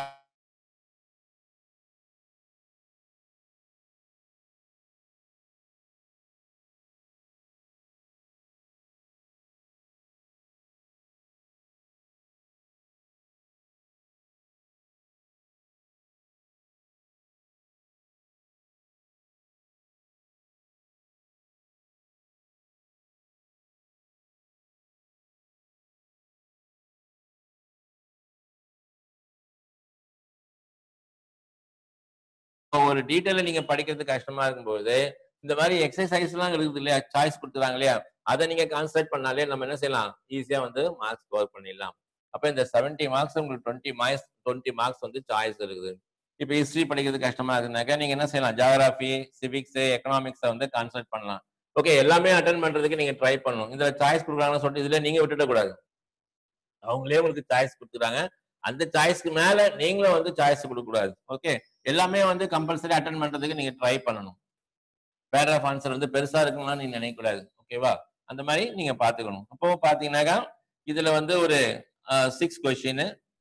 Speaker 1: ஒரு டீட்டெயில நீங்க படிக்கிறது கஷ்டமா இருக்கும்போது இந்த மாதிரி எக்ஸசைஸ் எல்லாம் இருக்குது இல்லையா சாய்ஸ் கொடுத்துறாங்க இல்லையா அதை நீங்க கான்சன்ட்ரேட் பண்ணாலே நம்ம என்ன செய்யலாம் ஈஸியா வந்து மார்க்ஸ் ஸ்கோர் பண்ணிடலாம் அப்ப இந்த செவன்டி மார்க்ஸ் உங்களுக்கு டுவெண்ட்டி மார்க்ஸ் டுவெண்ட்டி மார்க்ஸ் வந்து சாய்ஸ் இருக்குது இப்போ ஹிஸ்டரி படிக்கிறது கஷ்டமா இருக்குனாக்கா நீங்க என்ன செய்யலாம் ஜியாகிராஃபி சிவிக்ஸ் எக்கனாமிக்ஸை வந்து கான்சன்ட்ரேட் பண்ணலாம் ஓகே எல்லாமே அட்டன் பண்றதுக்கு நீங்க ட்ரை பண்ணணும் இதுல சாய்ஸ் கொடுக்குறாங்கன்னு சொல்லிட்டு இதுல நீங்க விட்டுட கூடாது அவங்களே உங்களுக்கு சாய்ஸ் கொடுத்துறாங்க அந்த சாய்ஸ்க்கு மேல நீங்களும் வந்து சாய்ஸ் கொடுக்க கூடாது ஓகே எல்லாமே வந்து கம்பல்சரி அட்டன் பண்றதுக்கு நீங்க ட்ரை பண்ணணும் பேராகிராஃப் ஆன்சர் வந்து பெருசா இருக்கும்லாம் நீங்க நினைக்க கூடாது ஓகேவா அந்த மாதிரி நீங்க பாத்துக்கணும் அப்போ பாத்தீங்கன்னாக்கா இதுல வந்து ஒரு சிக்ஸ் கொஸ்டின்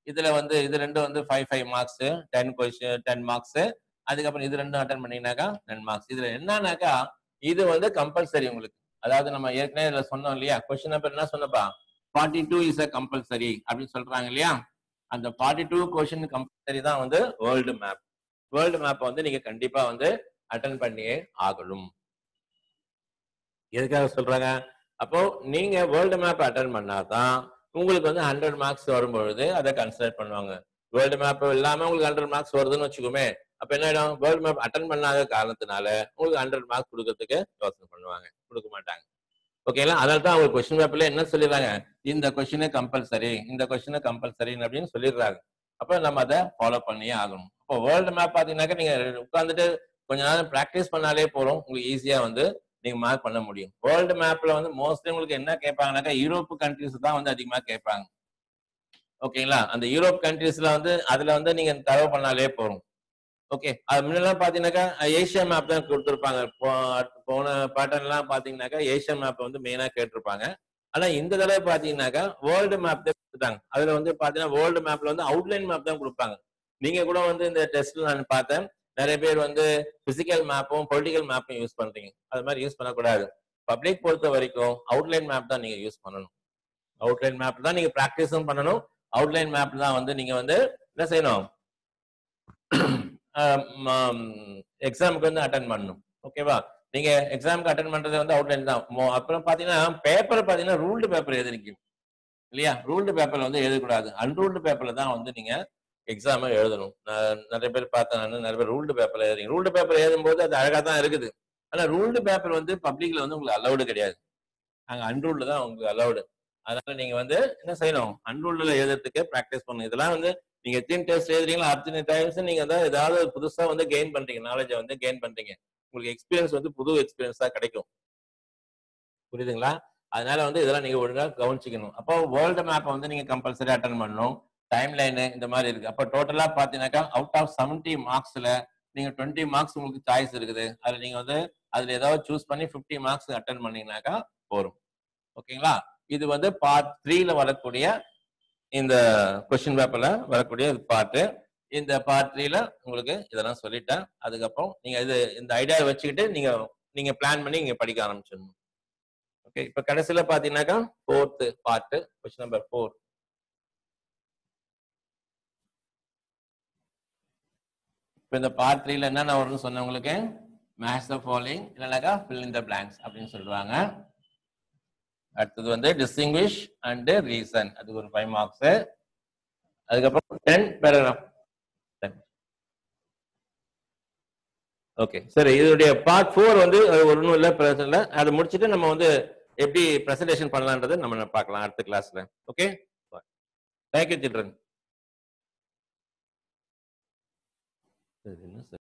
Speaker 1: இதுல வந்து இது ரெண்டும் வந்து five five marks ten question ten marks அதுக்கப்புறம் இது ரெண்டும் அட்டன் பண்ணீங்கன்னாக்கா டென் மார்க்ஸ் இதுல என்னன்னாக்கா இது வந்து கம்பல்சரி உங்களுக்கு அதாவது நம்ம ஏற்கனவே இதுல சொன்னோம் இல்லையா கொஸ்டின் நம்பர் என்ன சொன்னப்பா forty two is a compulsory அப்படின்னு சொல்றாங்க இல்லையா அந்த ஃபார்ட்டி டூ கொஸ்டின் கம்பல்சரி தான் வந்து வேர்ல்டு மேப் வேர்ல்டு மேப் வந்து நீங்க கண்டிப்பா வந்து அட்டன் பண்ணியே ஆகணும் எதுக்காக சொல்றாங்க அப்போ நீங்க வேர்ல்டு மேப் அட்டன் பண்ணாதான் உங்களுக்கு வந்து ஹண்ட்ரட் மார்க்ஸ் வரும்பொழுது அதை கன்சிடர் பண்ணுவாங்க வேர்ல்டு மேப் இல்லாம உங்களுக்கு ஹண்ட்ரட் மார்க்ஸ் வருதுன்னு வச்சுக்கோமே அப்ப என்ன ஆயிடும் வேர்ல்டு மேப் அட்டன் பண்ணாத காரணத்தினால உங்களுக்கு ஹண்ட்ரட் மார்க்ஸ் கொடுக்கறதுக்கு யோசனை பண்ணுவாங்க கொடுக்க மாட்டாங்க ஓகேங்களா அதனால தான் அவங்க கொஸ்டின் பேப்பர்ல என்ன சொல்லிடுறாங்க இந்த கொஸ்டினே கம்பல்சரி இந்த கொஸ்டினே கம்பல்சரி அப்படின்னு சொல்லிடுறாங்க அப்ப நம்ம அதை ஃபாலோ பண்ணியே ஆகணும் அப்போ வேர்ல்டு மேப் பாத்தீங்கன்னாக்க நீங்க உட்காந்துட்டு கொஞ்ச நேரம் ப்ராக்டிஸ் பண்ணாலே போறோம் உங்களுக்கு ஈஸியா வந்து நீங்க மார்க் பண்ண முடியும் வேர்ல்டு மேப்ல வந்து மோஸ்ட்லி உங்களுக்கு என்ன கேட்பாங்கன்னாக்கா யூரோப் கண்ட்ரிஸ் தான் வந்து அதிகமா கேட்பாங்க ஓகேங்களா அந்த யூரோப் கண்ட்ரிஸ்ல வந்து அதுல வந்து நீங்க தரவு பண்ணாலே போறோம் ஓகே அது முன்னெல்லாம் பாத்தீங்கன்னாக்கா ஏஷியா மேப் தான் கொடுத்துருப்பாங்க போன பேட்டர்ன்லாம் பாத்தீங்கன்னாக்கா ஏஷியா மேப் வந்து மெயினா கேட்டிருப்பாங்க ஆனா இந்த தடவை பாத்தீங்கன்னாக்கா வேர்ல்டு மேப் தான் கொடுத்துட்டாங்க அதுல வந்து பாத்தீங்கன்னா வேர்ல்டு மேப்ல வந்து அவுட்லைன் மேப் தான் கொடுப்பாங்க நீங்க கூட வந்து இந்த டெஸ்ட்ல நான் பார்த்தேன் நிறைய பேர் வந்து பிசிக்கல் மேப்பும் பொலிட்டிக்கல் மேப்பும் யூஸ் பண்றீங்க அது மாதிரி யூஸ் பண்ணக்கூடாது பப்ளிக் பொறுத்த வரைக்கும் அவுட்லைன் மேப் தான் நீங்க யூஸ் பண்ணணும் அவுட்லைன் மேப் தான் நீங்க ப்ராக்டிஸும் பண்ணணும் அவுட்லைன் மேப் தான் வந்து நீங்க வந்து என்ன செய்யணும் எக்ஸாமுக்கு வந்து அட்டன் பண்ணணும் ஓகேவா நீங்க எக்ஸாமுக்கு அட்டன் பண்றது வந்து அவுட்லைன் தான் மோ- அப்புறம் பாத்தீங்கன்னா பேப்பர் பாத்தீங்கன்னா ரூல்டு பேப்பர் எழுதிருக்கீங்க இல்லையா ரூல்டு பேப்பர்ல வந்து எழுதக்கூடாது அன்ரூல்டு பேப்பர்ல தான் வந்து நீங்க எக்ஸாம் எழுதணும் நான் நிறைய பேர் பார்த்தேன் நான் நிறைய பேர் ரூல்டு பேப்பர்ல எழுதுறீங்க ரூல்டு பேப்பர் எழுதும்போது அது அழகா தான் இருக்குது ஆனா ரூல்டு பேப்பர் வந்து பப்ளிக்ல வந்து உங்களுக்கு அலௌடு கிடையாது அங்க அன்ரூல்டு தான் உங்களுக்கு அலௌடு அதனால நீங்க வந்து என்ன செய்யணும் அன்ரூல்டுல எழுதுறதுக்கு ப்ராக்டிஸ் பண்ணணும் இதெல்லாம் வந்து நீங்க எத்தனை டெஸ்ட் எழுதுறீங்களோ அத்தனை டைம்ஸ் நீங்க தான் ஏதாவது புதுசா வந்து கெயின் பண்றீங்க நாலேஜை வந்து கெயின் பண்றீங்க உங்களுக்கு எக்ஸ்பீரியன்ஸ் வந்து புது எக்ஸ்பீரியன்ஸா கிடைக்கும் புரியுதுங்களா அதனால வந்து இதெல்லாம் நீங்க ஒழுங்கா கவனிச்சிக்கணும் அப்போ வேர்ல்டு மேப்பை வந்து நீங்க கம்பல்சரி அட்டன் பண்ணணும் டைம் லைனு இந்த மாதிரி இருக்கு அப்போ டோட்டலா பாத்தீங்கன்னாக்கா அவுட் ஆஃப் செவன்டி மார்க்ஸ்ல நீங்க டுவெண்ட்டி மார்க்ஸ் உங்களுக்கு சாய்ஸ் இருக்குது அதுல நீங்க வந்து அதுல ஏதாவது சூஸ் பண்ணி 50 மார்க்ஸ் அட்டன் பண்ணீங்கன்னாக்கா போரும் ஓகேங்களா இது வந்து பார்ட் த்ரீல வரக்கூடிய இந்த கொஸ்டின் பேப்பர்ல வரக்கூடிய பார்ட்டு இந்த பார்ட் த்ரீல உங்களுக்கு இதெல்லாம் சொல்லிட்டேன் அதுக்கப்புறம் நீங்க இது இந்த ஐடியா வச்சுக்கிட்டு நீங்க நீங்க பிளான் பண்ணி நீங்க படிக்க ஆரம்பிச்சிடணும் ஓகே இப்ப கடைசியில பாத்தீங்கன்னாக்கா fourth part question number four இப்போ இந்த பார்ட் த்ரீல என்னென்ன வரும்னு சொன்னவங்களுக்கு மேட்ச் த ஃபாலோயிங் இல்லைனாக்கா ஃபில் இன் த பிளாங்க்ஸ் அப்படின்னு சொல்றாங்க அடுத்தது வந்து டிஸ்டிங்விஷ் அண்ட் ரீசன் அதுக்கு ஒரு ஃபைவ் மார்க்ஸ் அதுக்கப்புறம் டென் பேராகிராஃப் ஓகே சரி இதோடைய பார்ட் ஃபோர் வந்து அது ஒன்றும் இல்லை பிரச்சனை இல்லை அதை முடிச்சுட்டு நம்ம வந்து எப்படி ப்ரெசன்டேஷன் பண்ணலான்றதை நம்ம பார்க்கலாம் அடுத்த கிளாஸ்ல ஓகே தேங்க்யூ சில்ட்ரன் என்ன